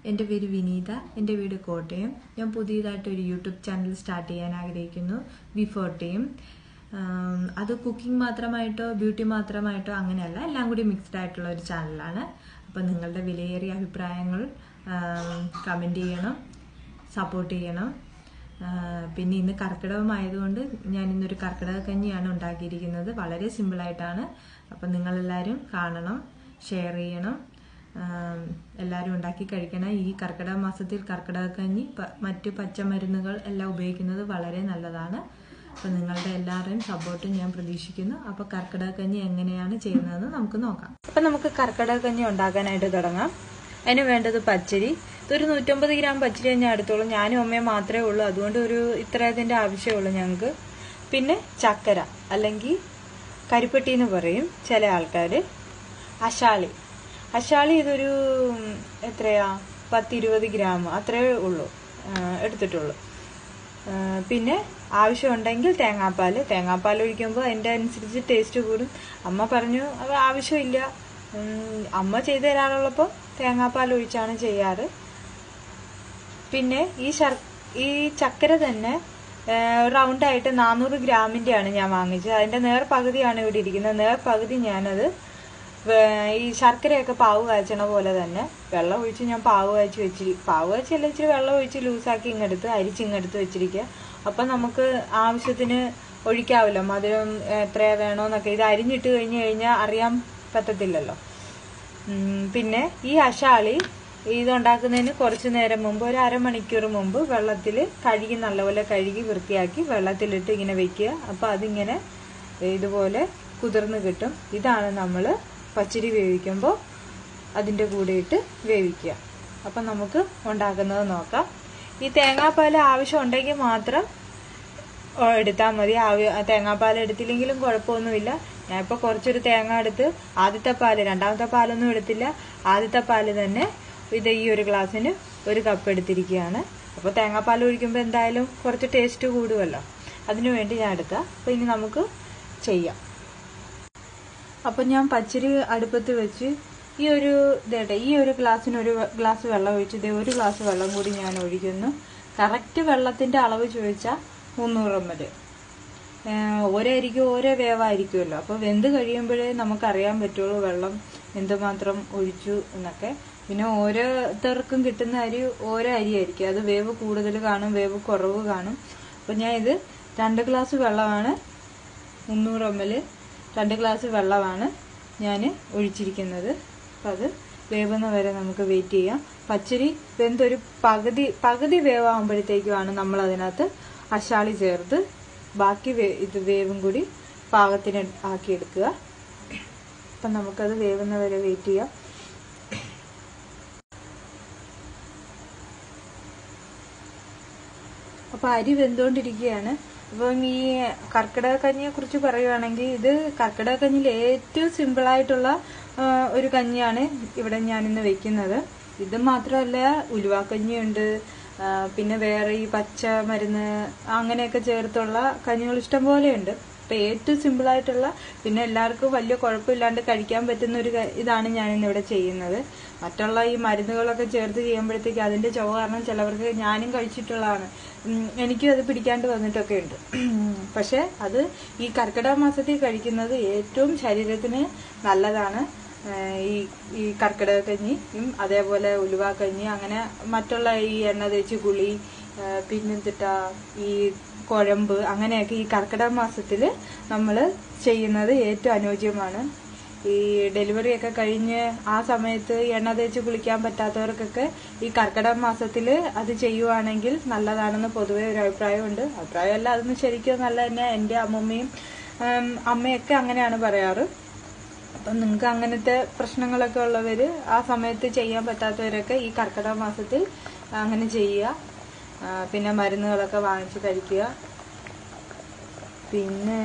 എൻ്റെ പേര് വിനീത എൻ്റെ വീട് കോട്ടയം ഞാൻ പുതിയതായിട്ട് ഒരു യൂട്യൂബ് ചാനൽ സ്റ്റാർട്ട് ചെയ്യാൻ ആഗ്രഹിക്കുന്നു ബിഫോർ ടീം അത് കുക്കിംഗ് മാത്രമായിട്ടോ ബ്യൂട്ടി മാത്രമായിട്ടോ അങ്ങനെയല്ല എല്ലാം കൂടി മിക്സ്ഡ് ആയിട്ടുള്ള ഒരു ചാനലാണ് അപ്പം നിങ്ങളുടെ വിലയേറിയ അഭിപ്രായങ്ങൾ കമൻറ്റ് ചെയ്യണം സപ്പോർട്ട് ചെയ്യണം ആ, പിന്നെ ഇന്ന് കർക്കിടകമായതുകൊണ്ട് ഞാൻ ഇന്നൊരു കർക്കിടക കഞ്ഞിയാണ് ഉണ്ടാക്കിയിരിക്കുന്നത് വളരെ സിമ്പിളായിട്ടാണ് അപ്പം നിങ്ങളെല്ലാവരും കാണണം ഷെയർ ചെയ്യണം ആം, എല്ലാവരും ഉണ്ടാക്കി കഴിക്കണം ഈ കർക്കിടക മാസത്തിൽ കർക്കിടക കഞ്ഞി പ- മറ്റ് പച്ചമരുന്നുകൾ എല്ലാം ഉപയോഗിക്കുന്നത് വളരെ നല്ലതാണ് അപ്പം നിങ്ങളുടെ എല്ലാവരുടെയും സപ്പോർട്ട് ഞാൻ പ്രതീക്ഷിക്കുന്നു അപ്പോൾ കർക്കിടക കഞ്ഞി എങ്ങനെയാണ് ചെയ്യുന്നതെന്ന് നമുക്ക് നോക്കാം അപ്പം നമുക്ക് കർക്കിടക കഞ്ഞി ഉണ്ടാക്കാനായിട്ട് തുടങ്ങാം അതിന് വേണ്ടത് പച്ചരി ഇതൊരു നൂറ്റമ്പത് ഗ്രാം പച്ചരി ഞാൻ എടുത്തോളൂ ഞാനും അമ്മയും മാത്രമേ ഉള്ളൂ അതുകൊണ്ട് ഒരു ഇത്ര ഇതിൻ്റെ ആവശ്യമുള്ളൂ ഞങ്ങൾക്ക് പിന്നെ ചക്കര അല്ലെങ്കിൽ കരിപ്പെട്ടി എന്ന് പറയും ചില ആൾക്കാർ അശാളി അശാളി ഇതൊരു ഉം, എത്രയാ പത്തിരുപത് ഗ്രാം അത്രേ ഉള്ളൂ ആ, എടുത്തിട്ടുള്ളൂ ആ, പിന്നെ ആവശ്യമുണ്ടെങ്കിൽ തേങ്ങാപ്പാൽ തേങ്ങാപ്പാൽ ഒഴിക്കുമ്പോൾ അതിൻ്റെ അനുസരിച്ച് ടേസ്റ്റ് കൂടും അമ്മ പറഞ്ഞു അത് ആവശ്യമില്ല ഉം, അമ്മ ചെയ്തു തരാറുള്ളപ്പോൾ തേങ്ങാപ്പാൽ ഒഴിച്ചാണ് ചെയ്യാറ് പിന്നെ ഈ ശർ ഈ ചക്കര തന്നെ റൗണ്ട് ആയിട്ട് നാനൂറ് ഗ്രാമിന്റെ ആണ് ഞാൻ വാങ്ങിച്ചത് അതിന്റെ നേർ പകുതിയാണ് ഇവിടെ ഇരിക്കുന്നത് നേർ പകുതി ഞാനത് വേ- ഈ ശർക്കരയൊക്കെ പാവ് കാച്ചണ പോലെ തന്നെ വെള്ളം ഒഴിച്ച് ഞാൻ പാവ് കാച്ചി വെച്ചിരി പാവ് കാച്ചല്ല ഇച്ചിരി വെള്ളം ഒഴിച്ച് ലൂസാക്കി ഇങ്ങെടുത്ത് അരിച്ച് ഇങ്ങെടുത്ത് വെച്ചിരിക്കുക അപ്പം നമുക്ക് ആവശ്യത്തിന് ഒഴിക്കാവല്ലോ മധുരം എത്രയാ വേണോന്നൊക്കെ ഇത് അരിഞ്ഞിട്ട് കഴിഞ്ഞ് കഴിഞ്ഞാൽ അറിയാൻ പറ്റത്തില്ലല്ലോ ഉം, പിന്നെ ഈ അശാളി ഇതുണ്ടാക്കുന്നതിന് കുറച്ച് നേരം മുമ്പ് ഒരു അരമണിക്കൂർ മുമ്പ് വെള്ളത്തിൽ കഴുകി നല്ലപോലെ കഴുകി വൃത്തിയാക്കി വെള്ളത്തിലിട്ട് ഇങ്ങനെ വെക്കുക അപ്പോൾ അതിങ്ങനെ ഇതുപോലെ കുതിർന്ന് കിട്ടും ഇതാണ് നമ്മൾ പച്ചരി വേവിക്കുമ്പോൾ അതിൻ്റെ കൂടെ ഇട്ട് വേവിക്കുക അപ്പം നമുക്ക് ഉണ്ടാക്കുന്നത് നോക്കാം ഈ തേങ്ങാപ്പാൽ ആവശ്യം ഉണ്ടെങ്കിൽ മാത്രം എടുത്താൽ മതി ആവി- തേങ്ങാപ്പാൽ എടുത്തില്ലെങ്കിലും കുഴപ്പമൊന്നുമില്ല ഞാൻ ഇപ്പോൾ കുറച്ചൊരു തേങ്ങ എടുത്ത് ആദ്യത്തെ പാല് രണ്ടാമത്തെ പാലൊന്നും എടുത്തില്ല ആദ്യത്തെ പാല് തന്നെ ഇത് ഈ ഒരു ഗ്ലാസ്സിന് ഒരു കപ്പ് എടുത്തിരിക്കുകയാണ് അപ്പോൾ തേങ്ങാപ്പാൽ ഒഴിക്കുമ്പോൾ എന്തായാലും കുറച്ച് ടേസ്റ്റ് കൂടുമല്ലോ അതിനു വേണ്ടി ഞാൻ എടുക്കാം അപ്പോൾ ഇനി നമുക്ക് ചെയ്യാം അപ്പം ഞാൻ പച്ചരി അടുപ്പത്ത് വെച്ച് ഈ ഒരു ഇതേട്ടെ ഈ ഒരു ഗ്ലാസ്സിന് ഒരു ഗ്ലാസ് വെള്ളം ഒഴിച്ച് ഇതേ ഒരു ഗ്ലാസ് വെള്ളം കൂടി ഞാൻ ഒഴിക്കുന്നു കറക്റ്റ് വെള്ളത്തിന്റെ അളവ് ചോദിച്ചാൽ മുന്നൂറ് എം എൽ ഓരോ അരിക്കും ഓരോ വേവായിരിക്കുമല്ലോ അപ്പോൾ വെന്ത് കഴിയുമ്പോഴേ നമുക്കറിയാൻ പറ്റുള്ളൂ വെള്ളം എന്തുമാത്രം ഒഴിച്ചു എന്നൊക്കെ പിന്നെ ഓരോരുത്തർക്കും കിട്ടുന്ന അരി ഓരോ അരിയായിരിക്കും അത് വേവ് കൂടുതൽ കാണും വേവ് കുറവ് കാണും അപ്പോൾ ഞാൻ ഇത് രണ്ട് ഗ്ലാസ് വെള്ളമാണ് മുന്നൂറ് എം എൽ രണ്ട് ഗ്ലാസ് വെള്ളമാണ് ഞാൻ ഒഴിച്ചിരിക്കുന്നത് അപ്പം അത് വേവുന്ന വരെ നമുക്ക് വെയിറ്റ് ചെയ്യാം പച്ചരി വെന്തൊരു പകുതി പകുതി വേവാകുമ്പോഴത്തേക്കുമാണ് നമ്മൾ അതിനകത്ത് അശാളി ചേർത്ത് ബാക്കി വേ- ഇത് വേവും കൂടി പാകത്തിന് ആക്കിയെടുക്കുക അപ്പം നമുക്കത് വേവുന്ന വരെ വെയിറ്റ് ചെയ്യാം അപ്പൊ അരി വെന്തുകൊണ്ടിരിക്കുകയാണ് അപ്പം ഈ കർക്കിടക കഞ്ഞിയെ കുറിച്ച് പറയുവാണെങ്കിൽ ഇത് കർക്കിടക കഞ്ഞിയിൽ ഏറ്റവും സിമ്പിൾ ആയിട്ടുള്ള ആ, ഒരു കഞ്ഞിയാണ് ഇവിടെ ഞാൻ ഇന്ന് വെക്കുന്നത് ഇത് മാത്രമല്ല ഉലുവാക്കഞ്ഞിയുണ്ട് ആ, പിന്നെ വേറെ ഈ പച്ച മരുന്ന് അങ്ങനെയൊക്കെ ചേർത്തുള്ള കഞ്ഞികൾ ഇഷ്ടംപോലെ ഉണ്ട് അപ്പൊ ഏറ്റവും സിമ്പിൾ ആയിട്ടുള്ള പിന്നെ എല്ലാവർക്കും വലിയ കുഴപ്പമില്ലാണ്ട് കഴിക്കാൻ പറ്റുന്ന ഒരു ക- ഇതാണ് ഞാൻ ഇന്ന് ഇവിടെ ചെയ്യുന്നത് മറ്റുള്ള ഈ മരുന്നുകളൊക്കെ ചേർത്ത് ചെയ്യുമ്പോഴത്തേക്ക് അതിന്റെ ചുവ കാരണം ചിലവർക്ക് ഞാനും കഴിച്ചിട്ടുള്ളതാണ് ഉം, എനിക്കും അത് പിടിക്കാണ്ട് വന്നിട്ടൊക്കെ ഉണ്ട് പക്ഷെ അത് ഈ കർക്കിടക മാസത്തിൽ കഴിക്കുന്നത് ഏറ്റവും ശരീരത്തിന് നല്ലതാണ് ഏഹ് ഈ ഈ കർക്കിടക കഞ്ഞിയും അതേപോലെ ഉലുവാക്കഞ്ഞി അങ്ങനെ മറ്റുള്ള ഈ എണ്ണ തേച്ച് കുളി ഏഹ് പിന്നെന്തിട്ടാ ഈ കുഴമ്പ് അങ്ങനെയൊക്കെ ഈ കർക്കിടക മാസത്തിൽ നമ്മൾ ചെയ്യുന്നത് ഏറ്റവും അനുയോജ്യമാണ് ഈ ഡെലിവറി ഒക്കെ കഴിഞ്ഞ് ആ സമയത്ത് എണ്ണ തേച്ച് കുളിക്കാൻ പറ്റാത്തവർക്കൊക്കെ ഈ കർക്കിടക മാസത്തിൽ അത് ചെയ്യുവാണെങ്കിൽ നല്ലതാണെന്ന് പൊതുവെ ഒരു അഭിപ്രായമുണ്ട് അഭിപ്രായമല്ല അതൊന്നും ശരിക്കും നല്ല തന്നെ എൻ്റെ അമ്മമ്മയും ഉം, അമ്മയൊക്കെ അങ്ങനെയാണ് പറയാറ് അപ്പം നിങ്ങൾക്ക് അങ്ങനത്തെ പ്രശ്നങ്ങളൊക്കെ ഉള്ളവര് ആ സമയത്ത് ചെയ്യാൻ പറ്റാത്തവരൊക്കെ ഈ കർക്കിടക മാസത്തിൽ അങ്ങനെ ചെയ്യുക ആ, പിന്നെ മരുന്നുകളൊക്കെ വാങ്ങിച്ച് കഴിക്കുക പിന്നെ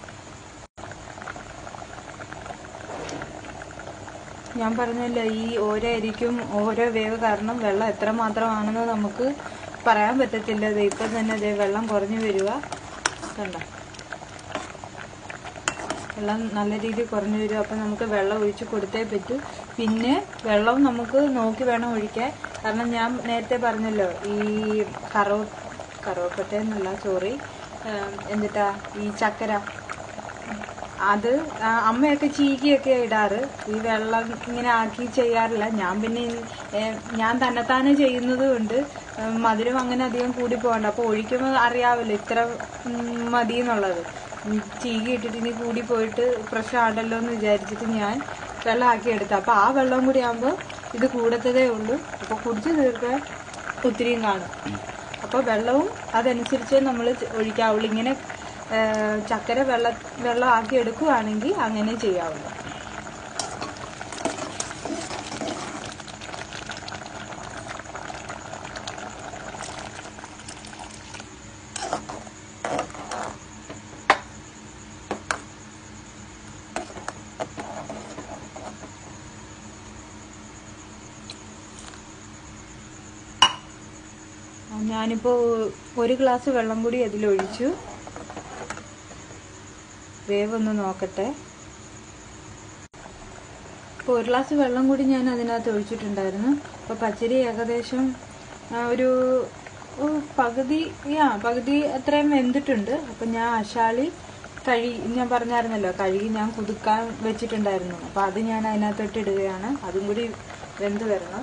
ഞാൻ പറഞ്ഞല്ലോ ഈ ഓരോ അരിക്കും ഓരോ വേവ് കാരണം വെള്ളം എത്രമാത്രമാണെന്ന് നമുക്ക് പറയാൻ പറ്റത്തില്ല ദേ ഇപ്പം തന്നെ ദേ വെള്ളം കുറഞ്ഞു വരിക കണ്ടോ വെള്ളം നല്ല രീതിയിൽ കുറഞ്ഞു വരും അപ്പം നമുക്ക് വെള്ളം ഒഴിച്ച് കൊടുത്തേ പറ്റൂ പിന്നെ വെള്ളം നമുക്ക് നോക്കി വേണം ഒഴിക്കാൻ കാരണം ഞാൻ നേരത്തെ പറഞ്ഞല്ലോ ഈ കറോ കറുവപ്പട്ട എന്നല്ല സോറി എന്നിട്ടാ ഈ ചക്കര അത് ആ, അമ്മയൊക്കെ ചീകിയൊക്കെ ഇടാറ് ഈ വെള്ളം ഇങ്ങനെ ആക്കി ചെയ്യാറില്ല ഞാൻ പിന്നെ ഏ, ഞാൻ തന്നെത്താനെ ചെയ്യുന്നത് കൊണ്ട് ഉം, മധുരം അങ്ങനെ അധികം കൂടി പോകണ്ട അപ്പൊ ഒഴിക്കുമ്പോൾ അറിയാമല്ലോ ഇത്ര ഉം, മതി എന്നുള്ളത് ഉം, ചീകി ഇട്ടിട്ട് ഇനി കൂടി പോയിട്ട് പ്രശ്നമാണല്ലോ എന്ന് വിചാരിച്ചിട്ട് ഞാൻ വെള്ളം ആക്കി എടുത്തു അപ്പൊ ആ വെള്ളം കൂടി ആകുമ്പോൾ ഇത് കൂടത്തതേ ഉള്ളൂ അപ്പൊ കുടിച്ചു തീർക്കാൻ ഒത്തിരിയും കാണും അപ്പോൾ വെള്ളവും അതനുസരിച്ച് നമ്മൾ ഒഴിക്കാവുള്ളൂ ഇങ്ങനെ ആ, ചക്കര വെള്ള വെള്ളം ആക്കി എടുക്കുകയാണെങ്കിൽ അങ്ങനെ ചെയ്യാവുള്ളൂ ആ, ഞാനിപ്പോ ഒരു ഗ്ലാസ് വെള്ളം കൂടി അതിലൊഴിച്ചു വേവൊന്ന് നോക്കട്ടെ ഇപ്പോൾ ഒരു ഗ്ലാസ് വെള്ളം കൂടി ഞാൻ അതിനകത്ത് ഒഴിച്ചിട്ടുണ്ടായിരുന്നു അപ്പോൾ പച്ചരി ഏകദേശം ആ, ഒരു ഓ, പകുതി ആ പകുതി അത്രയും വെന്തിട്ടുണ്ട് അപ്പം ഞാൻ അശാളി കഴുകി ഞാൻ പറഞ്ഞായിരുന്നല്ലോ കഴുകി ഞാൻ കുതുക്കാൻ വെച്ചിട്ടുണ്ടായിരുന്നു അപ്പം അത് ഞാൻ അതിനകത്തോട്ട് ഇടുകയാണ് അതും കൂടി വെന്ത് വരണം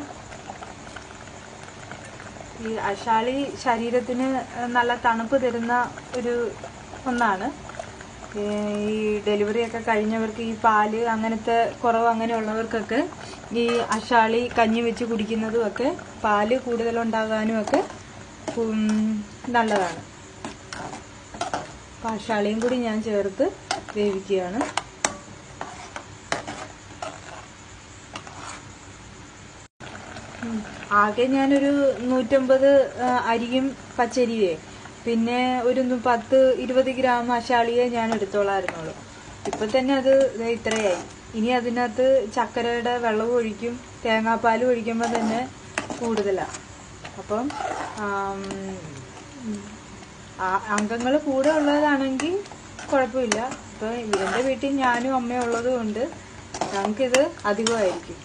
ഈ അശാളി ശരീരത്തിന് നല്ല തണുപ്പ് തരുന്ന ഒരു ഒന്നാണ് ഈ ഡെലിവറി ഒക്കെ കഴിഞ്ഞവർക്ക് ഈ പാല് അങ്ങനത്തെ കുറവ് അങ്ങനെയുള്ളവർക്കൊക്കെ ഈ അശാളി കഞ്ഞി വെച്ച് കുടിക്കുന്നതും ഒക്കെ പാല് കൂടുതലുണ്ടാകാനും ഒക്കെ ഉം, നല്ലതാണ് അപ്പം അശാളിയും കൂടി ഞാൻ ചേർത്ത് വേവിക്കുകയാണ് ഉം. ആകെ ഞാനൊരു നൂറ്റമ്പത് ആ, അരിയും പച്ചരിയേ പിന്നെ ഒരു നു- പത്ത് ഇരുപത് ഗ്രാം അശാളിയെ ഞാൻ എടുത്തോളായിരുന്നുള്ളൂ ഇപ്പൊ തന്നെ അത് ദേ ഇത്രയായി ഇനി അതിനകത്ത് ചക്കരയുടെ വെള്ളം ഒഴിക്കും തേങ്ങാപ്പാൽ ഒഴിക്കുമ്പോൾ തന്നെ കൂടുതലാണ് അപ്പം അംഗങ്ങൾ കൂടെ ഉള്ളതാണെങ്കിൽ കുഴപ്പമില്ല ഇപ്പൊ ഇവരുടെ വീട്ടിൽ ഞാനും അമ്മയും ഉള്ളത് കൊണ്ട് ഞങ്ങൾക്കിത് അധികമായിരിക്കും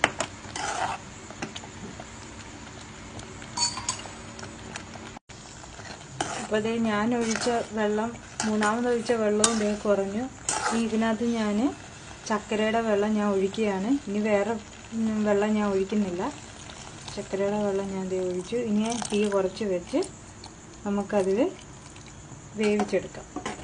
അപ്പോൾ ദേ ഞാൻ ഒഴിച്ച വെള്ളം മൂന്നാമത് ഒഴിച്ച വെള്ളവും ദേ കുറഞ്ഞു ഇനി ഇതിനകത്ത് ഞാൻ ചക്കരയുടെ വെള്ളം ഞാൻ ഒഴിക്കുകയാണ് ഇനി വേറെ ഉം, വെള്ളം ഞാൻ ഒഴിക്കുന്നില്ല ചക്കരയുടെ വെള്ളം ഞാൻ ദേ ഒഴിച്ചു ഇനി തീ കുറച്ച് വെച്ച് നമുക്കതിൽ വേവിച്ചെടുക്കാം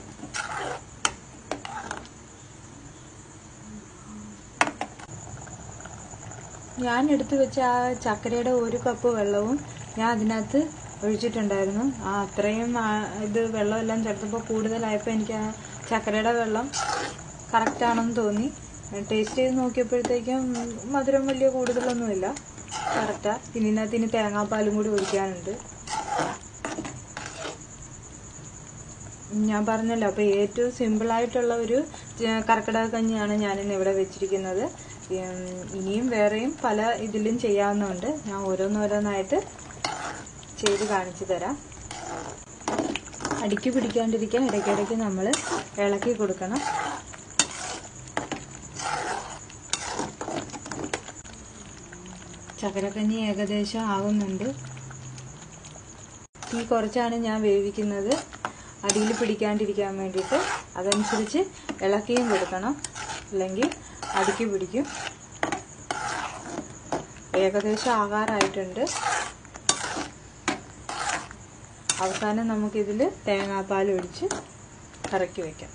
ഞാൻ എടുത്തു വെച്ച ആ ചക്കരയുടെ ഒരു കപ്പ് വെള്ളവും ഞാൻ അതിനകത്ത് ഒഴിച്ചിട്ടുണ്ടായിരുന്നു ആ അത്രയും ആ ഇത് വെള്ളമെല്ലാം ചേർത്തപ്പോൾ കൂടുതലായപ്പോൾ എനിക്ക് ആ ചക്കരയുടെ വെള്ളം കറക്റ്റ് ആണെന്ന് തോന്നി ടേസ്റ്റ് ചെയ്ത് നോക്കിയപ്പോഴത്തേക്കും മധുരം വലിയ കൂടുതലൊന്നുമില്ല കറക്റ്റാ പിന്നെ ഇതിനകത്ത് ഇനി തേങ്ങാപ്പാലും കൂടി ഒഴിക്കാനുണ്ട് ഞാൻ പറഞ്ഞല്ലോ അപ്പൊ ഏറ്റവും സിമ്പിൾ ആയിട്ടുള്ള ഒരു ച- കർക്കിടക കഞ്ഞിയാണ് ഞാനിന്ന് ഇവിടെ വെച്ചിരിക്കുന്നത് ഉം, ഇനിയും വേറെയും പല ഇതിലും ചെയ്യാവുന്നതുണ്ട് ഞാൻ ഓരോന്നോരോന്നായിട്ട് ചെയ്ത് കാണിച്ചു തരാം അടിക്ക് പിടിക്കാണ്ടിരിക്കാൻ ഇടയ്ക്കിടയ്ക്ക് നമ്മൾ ഇളക്കി കൊടുക്കണം ചക്കരക്കഞ്ഞി ഏകദേശം ആവുന്നുണ്ട് തീ കുറച്ചാണ് ഞാൻ വേവിക്കുന്നത് അടിയിൽ പിടിക്കാണ്ടിരിക്കാൻ വേണ്ടിയിട്ട് അതനുസരിച്ച് ഇളക്കിയും കൊടുക്കണം അല്ലെങ്കിൽ അടിക്ക് പിടിക്കും ഏകദേശം ആകാറായിട്ടുണ്ട് അവസാനം നമുക്കിതിൽ തേങ്ങാപ്പാൽ ഒഴിച്ച് കറക്കി വെക്കാം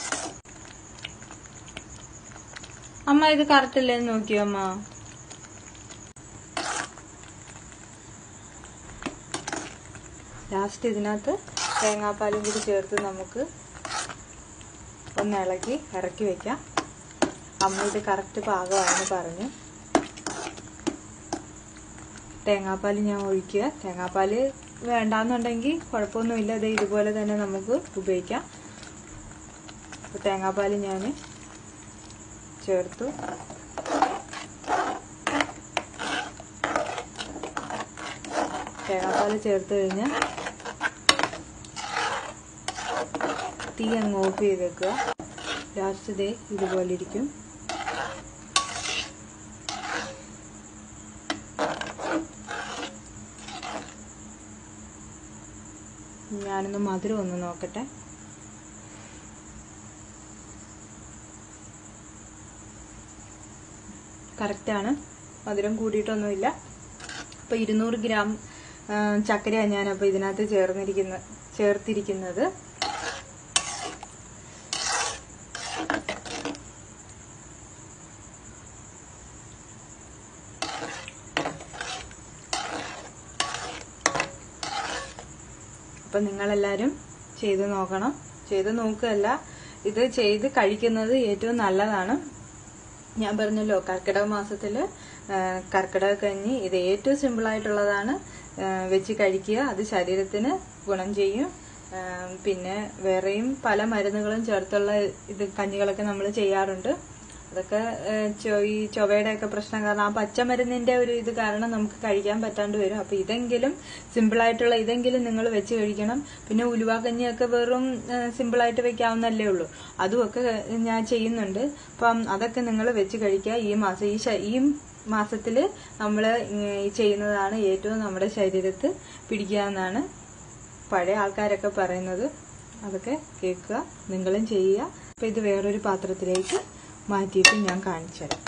അമ്മ ഇത് കറക്റ്റ് അല്ലേന്ന് നോക്കിയോ അമ്മ ലാസ്റ്റ് ഇതിനകത്ത് തേങ്ങാപ്പാലും കൂടി ചേർത്ത് നമുക്ക് ഒന്ന് ഇളക്കി ഇറക്കി വെക്കാം അമ്മ ഇത് കറക്റ്റ് പാകമാണെന്ന് പറഞ്ഞു തേങ്ങാപ്പാൽ ഞാൻ ഒഴിക്കുക തേങ്ങാപ്പാൽ വേണ്ടാന്നുണ്ടെങ്കിൽ കുഴപ്പമൊന്നുമില്ല അത് ഇതുപോലെ തന്നെ നമുക്ക് ഉപയോഗിക്കാം അപ്പോൾ തേങ്ങാപ്പാൽ ഞാൻ ചേർത്തു തേങ്ങാപ്പാൽ ചേർത്ത് കഴിഞ്ഞാൽ തീ അങ്ങ് ഓഫ് ചെയ്ത് വെക്കുക ലാസ്റ്റ് ദേ ഇതുപോലെ ഇരിക്കും ഞാനൊന്ന് മധുരം ഒന്ന് നോക്കട്ടെ കറക്റ്റാണ് മധുരം കൂടിയിട്ടൊന്നുമില്ല അപ്പോൾ ഇരുന്നൂറ് ഗ്രാം ആ, ചക്കരയാണ് ഞാനപ്പോൾ ഇതിനകത്ത് ചേർന്നിരിക്കുന്ന ചേർത്തിരിക്കുന്നത് അപ്പം നിങ്ങളെല്ലാവരും ചെയ്ത് നോക്കണം ചെയ്ത് നോക്കുകയല്ല ഇത് ചെയ്ത് കഴിക്കുന്നത് ഏറ്റവും നല്ലതാണ് ഞാൻ പറഞ്ഞല്ലോ കർക്കിടക മാസത്തിൽ കർക്കിടക കഞ്ഞി ഇത് ഏറ്റവും സിമ്പിളായിട്ടുള്ളതാണ് ആ, വെച്ച് കഴിക്കുക അത് ശരീരത്തിന് ഗുണം ചെയ്യും ആ, പിന്നെ വേറെയും പല മരുന്നുകളും ചേർത്തുള്ള ഇത് കഞ്ഞികളൊക്കെ നമ്മൾ ചെയ്യാറുണ്ട് അതൊക്കെ ആ, ചൊ- ഈ ചൊവയുടെ ഒക്കെ പ്രശ്നം കാരണം ആ പച്ചമരുന്നിന്റെ ഒരു ഇത് കാരണം നമുക്ക് കഴിക്കാൻ പറ്റാണ്ട് വരും അപ്പൊ ഇതെങ്കിലും സിമ്പിളായിട്ടുള്ള ഇതെങ്കിലും നിങ്ങൾ വെച്ച് കഴിക്കണം പിന്നെ ഉലുവാക്കഞ്ഞിയൊക്കെ വെറും സിമ്പിളായിട്ട് വെക്കാവുന്നല്ലേ ഉള്ളൂ അതുമൊക്കെ ഞാൻ ചെയ്യുന്നുണ്ട് അപ്പം അതൊക്കെ നിങ്ങൾ വെച്ച് കഴിക്കുക ഈ മാസം ഈ ശ- ഈ മാസത്തിൽ നമ്മൾ ഈ ചെയ്യുന്നതാണ് ഏറ്റവും നമ്മുടെ ശരീരത്ത് പിടിക്കാവുന്നതാണ് പഴയ ആൾക്കാരൊക്കെ പറയുന്നത് അതൊക്കെ കേൾക്കുക നിങ്ങളും ചെയ്യുക അപ്പം ഇത് വേറൊരു പാത്രത്തിലേക്ക് മാറ്റിയിട്ട് ഞാൻ കാണിച്ചു തരാം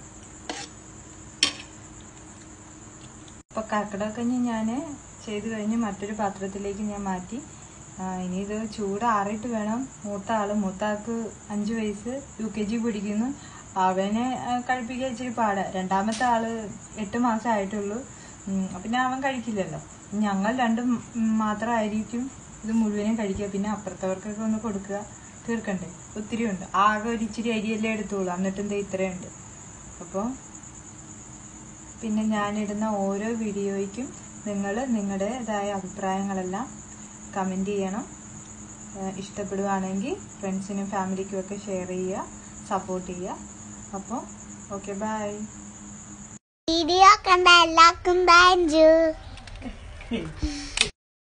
അപ്പോൾ കർക്കിടകക്കഞ്ഞി ഞാൻ ചെയ്ത് കഴിഞ്ഞ് മറ്റൊരു പാത്രത്തിലേക്ക് ഞാൻ മാറ്റി ആ, ഇനി ഇത് ചൂടാറിയിട്ട് വേണം മൂത്ത ആള് മൂത്ത ആൾക്ക് അഞ്ച് വയസ്സ് യു കെ ജി പഠിക്കുന്നു അവനെ ആ, കഴിപ്പിക്കാൻ ഇച്ചിരി പാട് രണ്ടാമത്തെ ആള് എട്ട് മാസം ആയിട്ടുള്ളൂ ഉം, പിന്നെ അവൻ കഴിക്കില്ലല്ലോ ഞങ്ങൾ രണ്ടും ഉം, മാത്രമായിരിക്കും ഇത് മുഴുവനും കഴിക്കുക പിന്നെ അപ്പുറത്തവർക്കൊക്കെ ഒന്ന് കൊടുക്കുക തീർക്കണ്ടേ ഒത്തിരി ഉണ്ട് ആകെ ഒരു ഇച്ചിരി അരിയല്ലേ എടുത്തോളൂ എന്നിട്ടും ദേ ഇത്രയുണ്ട് അപ്പോൾ പിന്നെ ഞാനിടുന്ന ഓരോ വീഡിയോയ്ക്കും നിങ്ങൾ നിങ്ങളുടേതായ അഭിപ്രായങ്ങളെല്ലാം കമൻറ്റ് ചെയ്യണം ഏഹ് ഇഷ്ടപ്പെടുവാണെങ്കിൽ ഫ്രണ്ട്സിനും ഫാമിലിക്കും ഒക്കെ ഷെയർ ചെയ്യുക സപ്പോർട്ട് ചെയ്യുക അപ്പോൾ ഓക്കെ ബൈ വീഡിയോ കണ്ട എല്ലാവർക്കും താങ്ക് യു